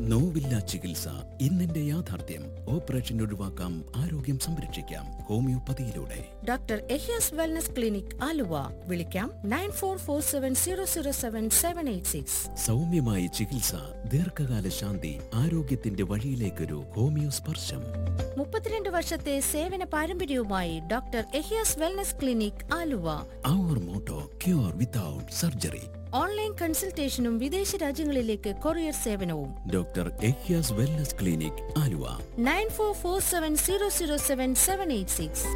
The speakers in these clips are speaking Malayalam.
നോവില്ല ചികിത്സ ഇന്നെന്റെ യാഥാർത്ഥ്യം ഓപ്പറേഷൻ ഒഴിവാക്കാം ആരോഗ്യം സംരക്ഷിക്കാം ഹോമിയോപ്പതിയിലൂടെ doctor Ehiyas wellness clinic Aluva വിളിക്കാം nine four four seven zero zero seven seven eight six സൗമ്യമായ ചികിത്സ ദീർഘകാല ശാന്തി ആരോഗ്യത്തിന്റെ വഴിയിലേക്കൊരു ഹോമിയോ സ്പർശം മുപ്പത്തിരണ്ട് വർഷത്തെ സേവന പാരമ്പര്യവുമായി doctor Ehiyas wellness clinic Aluva അവർ motto cure without surgery online കൺസൾട്ടേഷനും വിദേശ രാജ്യങ്ങളിലേക്ക് കൊറിയർ സേവനവും doctor Ehyas wellness clinic Aluva nine four four seven zero zero seven seven eight six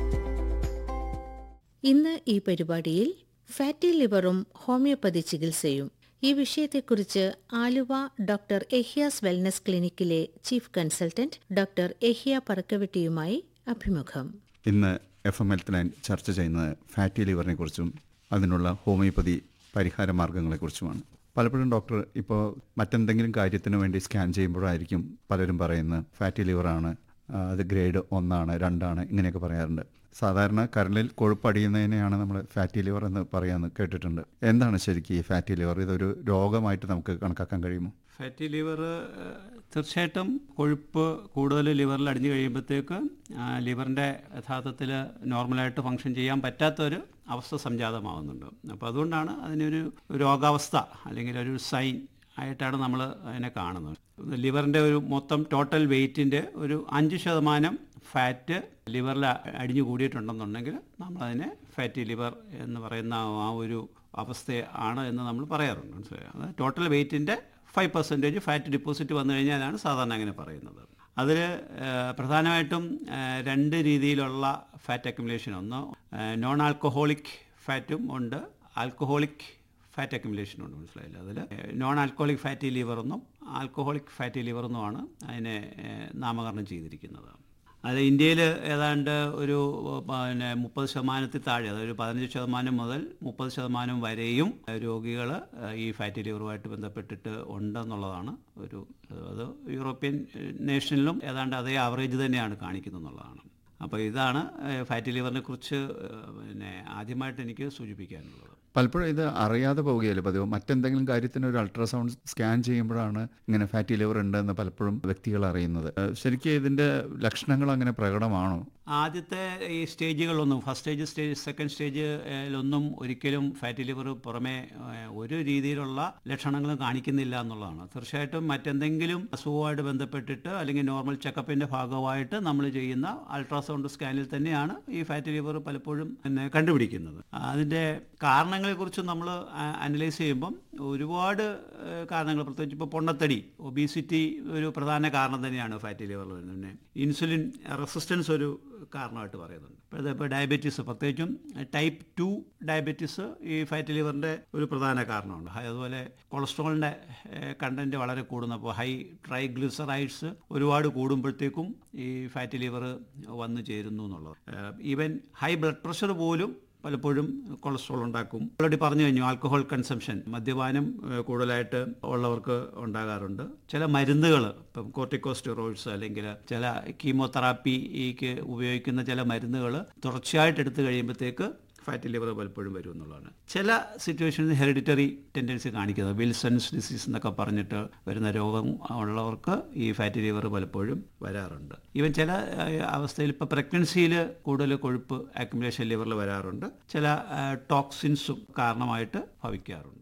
ഇന്ന് ഈ പരിപാടിയിൽ ഫാറ്റി ലിവറും ഹോമിയോപ്പതി ചികിത്സയും ഈ വിഷയത്തെക്കുറിച്ച് ആലുവ ഡോക്ടർ എഹിയാസ് വെൽനസ് ക്ലിനിക്കിലെ ചീഫ് കൺസൾട്ടന്റ് ഡോക്ടർ എഹിയ പറക്കവെട്ടിയുമായി അഭിമുഖം ഇന്ന് എഫ് എം ഹെൽത്ത് ലൈൻ ചർച്ച ചെയ്യുന്നത് ഫാറ്റി ലിവറിനെ കുറിച്ചും അതിനുള്ള ഹോമിയോപ്പതി പരിഹാര മാർഗങ്ങളെക്കുറിച്ചുമാണ് പലപ്പോഴും ഡോക്ടർ ഇപ്പോൾ മറ്റെന്തെങ്കിലും കാര്യത്തിന് വേണ്ടി സ്കാൻ ചെയ്യുമ്പോഴായിരിക്കും പലരും പറയുന്നത് ഫാറ്റി ലിവറാണ് ആ, അത് ഗ്രേഡ് ഒന്നാണ് രണ്ടാണ് ഇങ്ങനെയൊക്കെ പറയാറുണ്ട് സാധാരണ കരളിൽ കൊഴുപ്പടിയുന്നതിനെയാണ് നമ്മൾ ഫാറ്റി ലിവർ എന്ന് പറയാമെന്ന് കേട്ടിട്ടുണ്ട് എന്താണ് ശരിക്കും ഈ ഫാറ്റി ലിവർ ഇതൊരു രോഗമായിട്ട് നമുക്ക് കണക്കാക്കാൻ കഴിയുമോ ഫാറ്റി ലിവർ തീർച്ചയായിട്ടും കൊഴുപ്പ് കൂടുതൽ ലിവറിൽ അടിഞ്ഞു കഴിയുമ്പോഴത്തേക്ക് ലിവറിൻ്റെ യഥാർത്ഥത്തിൽ നോർമലായിട്ട് ഫങ്ഷൻ ചെയ്യാൻ പറ്റാത്തൊരു അവസ്ഥ സംജാതമാവുന്നുണ്ട് അപ്പോൾ അതുകൊണ്ടാണ് അതിനൊരു രോഗാവസ്ഥ അല്ലെങ്കിൽ ഒരു സൈൻ ആയിട്ടാണ് നമ്മൾ അതിനെ കാണുന്നത് ലിവറിൻ്റെ ഒരു മൊത്തം ടോട്ടൽ വെയ്റ്റിൻ്റെ ഒരു അഞ്ച് ശതമാനം ഫാറ്റ് ലിവറിൽ അടിഞ്ഞു കൂടിയിട്ടുണ്ടെന്നുണ്ടെങ്കിൽ നമ്മളതിനെ ഫാറ്റി ലിവർ എന്ന് പറയുന്ന ആ ഒരു അവസ്ഥ ആണ് എന്ന് നമ്മൾ പറയാറുണ്ട് മനസ്സിലായോ അത് ടോട്ടൽ വെയ്റ്റിൻ്റെ ഫൈവ് പെർസെൻറ്റേജ് ഫാറ്റ് ഡിപ്പോസിറ്റ് വന്നു കഴിഞ്ഞാലാണ് സാധാരണ അങ്ങനെ പറയുന്നത് അതിൽ പ്രധാനമായിട്ടും ആ, രണ്ട് രീതിയിലുള്ള ഫാറ്റ് അക്യുമുലേഷൻ ഒന്ന് നോൺ ആൽക്കഹോളിക് ഫാറ്റും ഉണ്ട് ആൽക്കഹോളിക് ഫാറ്റ് അക്യുമുലേഷൻ ഉണ്ട് മനസ്സിലായില്ല അതിൽ നോൺ ആൽക്കഹോളിക് ഫാറ്റി ലിവർ എന്നും ആൽക്കഹോളിക് ഫാറ്റി ലിവർ എന്നുമാണ് അതിനെ ഏ, നാമകരണം ചെയ്തിരിക്കുന്നത് അത് ഇന്ത്യയിൽ ഏതാണ്ട് ഒരു പിന്നെ മുപ്പത് ശതമാനത്തിൽ താഴെ അതായത് ഒരു പതിനഞ്ച് ശതമാനം മുതൽ മുപ്പത് ശതമാനം വരെയും രോഗികൾ ഈ ഫാറ്റി ലിവറുമായിട്ട് ബന്ധപ്പെട്ടിട്ട് ഉണ്ടെന്നുള്ളതാണ് ഒരു അത് യൂറോപ്യൻ നേഷനിലും ഏതാണ്ട് അതേ ആവറേജ് തന്നെയാണ് കാണിക്കുന്നത് എന്നുള്ളതാണ് അപ്പോൾ ഇതാണ് ഫാറ്റി ലിവറിനെ കുറിച്ച് പിന്നെ ആദ്യമായിട്ട് എനിക്ക് സൂചിപ്പിക്കാനുള്ളത് പലപ്പോഴും ഇത് അറിയാതെ പോവുകയല്ലേ പതിവ് മറ്റെന്തെങ്കിലും കാര്യത്തിന് ഒരു അൾട്രാസൗണ്ട് സ്കാൻ ചെയ്യുമ്പോഴാണ് ഇങ്ങനെ ഫാറ്റി ലിവർ ഉണ്ടെന്ന് പലപ്പോഴും വ്യക്തികൾ അറിയുന്നത് ഏഹ് ശരിക്കും ഇതിന്റെ ലക്ഷണങ്ങൾ അങ്ങനെ പ്രകടമാണോ ആദ്യത്തെ ഈ സ്റ്റേജുകളിലൊന്നും ഫസ്റ്റ് സ്റ്റേജ് സ്റ്റേജ് സെക്കൻഡ് സ്റ്റേജിലൊന്നും ഒരിക്കലും ഫാറ്റി ലിവർ പുറമെ ഏഹ്, ഒരു രീതിയിലുള്ള ലക്ഷണങ്ങളും കാണിക്കുന്നില്ല എന്നുള്ളതാണ് തീർച്ചയായിട്ടും മറ്റെന്തെങ്കിലും അസുഖവുമായിട്ട് ബന്ധപ്പെട്ടിട്ട് അല്ലെങ്കിൽ നോർമൽ ചെക്കപ്പിൻ്റെ ഭാഗമായിട്ട് നമ്മൾ ചെയ്യുന്ന അൾട്രാസൗണ്ട് സ്കാനിൽ തന്നെയാണ് ഈ ഫാറ്റി ലിവർ പലപ്പോഴും പിന്നെ കണ്ടുപിടിക്കുന്നത് അതിൻ്റെ കാരണങ്ങളെക്കുറിച്ച് നമ്മൾ അനലൈസ് ചെയ്യുമ്പം ഒരുപാട് ഏഹ്, കാരണങ്ങൾ പ്രത്യേകിച്ച് ഇപ്പോൾ പൊണ്ണത്തടി ഒബീസിറ്റി ഒരു പ്രധാന കാരണം തന്നെയാണ് ഫാറ്റി ലിവറിൽ വരുന്നത് പിന്നെ ഇൻസുലിൻ റെസിസ്റ്റൻസ് ഒരു കാരണമായിട്ട് പറയുന്നുണ്ട് ഇപ്പോൾ ഇപ്പോൾ ഡയബറ്റീസ് പ്രത്യേകിച്ചും ടൈപ്പ് ടു ഡയബറ്റീസ് ഈ ഫാറ്റി ലിവറിൻ്റെ ഒരു പ്രധാന കാരണമുണ്ട് ഹൈ- അതുപോലെ കൊളസ്ട്രോളിൻ്റെ കണ്ടൻറ്റ് വളരെ കൂടുന്നപ്പോൾ ഹൈ ട്രൈഗ്ലിസറൈഡ്സ് ഒരുപാട് കൂടുമ്പോഴത്തേക്കും ഈ ഫാറ്റി ലിവർ വന്നു ചേരുന്നു എന്നുള്ളത് ഈവൻ ഹൈ ബ്ലഡ് പ്രഷർ പോലും പലപ്പോഴും കൊളസ്ട്രോൾ ഉണ്ടാക്കും ഓൾറെഡി പറഞ്ഞു കഴിഞ്ഞു ആൽക്കഹോൾ കൺസംഷൻ മദ്യപാനം ഏഹ്, കൂടുതലായിട്ട് ഉള്ളവർക്ക് ഉണ്ടാകാറുണ്ട് ചില മരുന്നുകൾ ഇപ്പം കോർട്ടിക്കോസ്റ്റെറോയിഡ്സ് അല്ലെങ്കിൽ ചില കീമോതെറാപ്പിക്ക് ഉപയോഗിക്കുന്ന ചില മരുന്നുകൾ തുടർച്ചയായിട്ട് എടുത്തു കഴിയുമ്പോഴത്തേക്ക് ഫാറ്റി ലിവർ പലപ്പോഴും വരും എന്നുള്ളതാണ് ചില സിറ്റുവേഷനിൽ ഹെറിഡിറ്ററി ടെൻഡൻസി കാണിക്കുന്നത് വിൽസൺസ് ഡിസീസ് എന്നൊക്കെ പറഞ്ഞിട്ട് വരുന്ന രോഗം ഉള്ളവർക്ക് ഈ ഫാറ്റി ലിവർ പലപ്പോഴും വരാറുണ്ട് ഈവൻ ചില ഏഹ്, അവസ്ഥയിൽ ഇപ്പോൾ പ്രഗ്നൻസിയിൽ കൂടുതൽ കൊഴുപ്പ് അക്യുമുലേഷൻ ലിവറിൽ വരാറുണ്ട് ചില ടോക്സിൻസും കാരണമായിട്ട് ഭവിക്കാറുണ്ട്